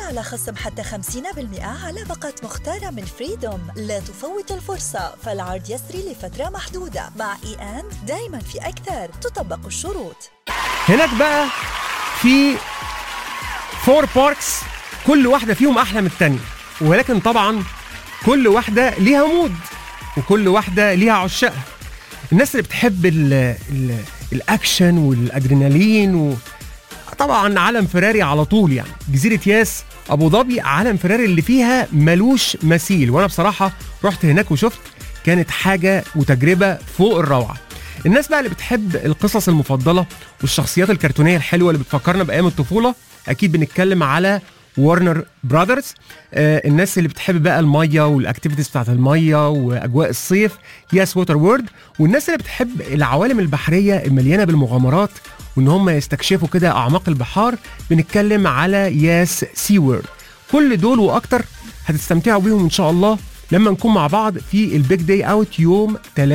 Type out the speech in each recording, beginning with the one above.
على خصم حتى 50% على باقة مختارة من فريدوم لا تفوت الفرصة فالعرض يسري لفترة محدودة مع اي ان دايما في أكثر تطبق الشروط هناك بقى في فور باركس كل واحده فيهم احلى من الثانيه ولكن طبعا كل واحده ليها مود وكل واحده ليها عشاقها الناس اللي بتحب ال ال الاكشن والادرينالين و طبعا علم فراري على طول يعني جزيره ياس ابو ظبي علم فراري اللي فيها ملوش مثيل وانا بصراحه رحت هناك وشفت كانت حاجه وتجربه فوق الروعه الناس بقى اللي بتحب القصص المفضله والشخصيات الكرتونيه الحلوه اللي بتفكرنا بايام الطفوله اكيد بنتكلم على وارنر براذرز آه الناس اللي بتحب بقى الميه والاكتيفيتيز بتاعت الميه واجواء الصيف ياس ووتر وورد والناس اللي بتحب العوالم البحريه المليانه بالمغامرات وان هم يستكشفوا كده اعماق البحار بنتكلم على ياس سي وورد كل دول واكتر هتستمتعوا بيهم ان شاء الله لما نكون مع بعض في البيج داي اوت يوم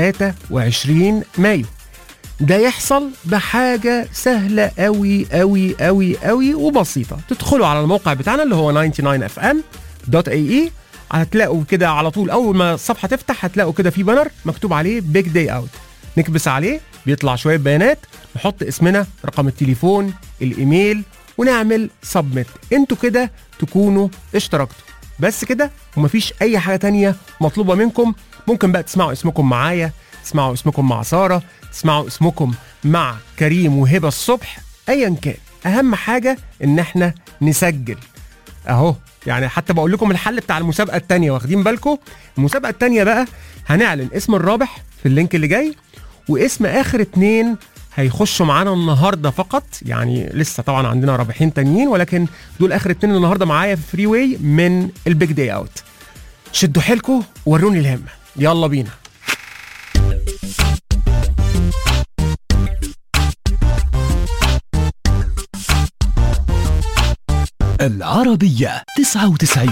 23 مايو ده يحصل بحاجة سهلة قوي قوي قوي قوي وبسيطة تدخلوا على الموقع بتاعنا اللي هو 99fm.ae هتلاقوا كده على طول أول ما الصفحة تفتح هتلاقوا كده في بانر مكتوب عليه بيج داي اوت نكبس عليه بيطلع شوية بيانات نحط اسمنا رقم التليفون الايميل ونعمل سبميت انتوا كده تكونوا اشتركتوا بس كده ومفيش اي حاجة تانية مطلوبة منكم ممكن بقى تسمعوا اسمكم معايا تسمعوا اسمكم مع سارة تسمعوا اسمكم مع كريم وهبة الصبح ايا كان اهم حاجة ان احنا نسجل اهو يعني حتى بقول لكم الحل بتاع المسابقة التانية واخدين بالكم المسابقة التانية بقى هنعلن اسم الرابح في اللينك اللي جاي واسم اخر اتنين هيخشوا معانا النهارده فقط يعني لسه طبعا عندنا رابحين تانيين ولكن دول اخر اتنين النهارده معايا في فري واي من البيج داي اوت شدوا حيلكم وروني الهمه يلا بينا العربية 99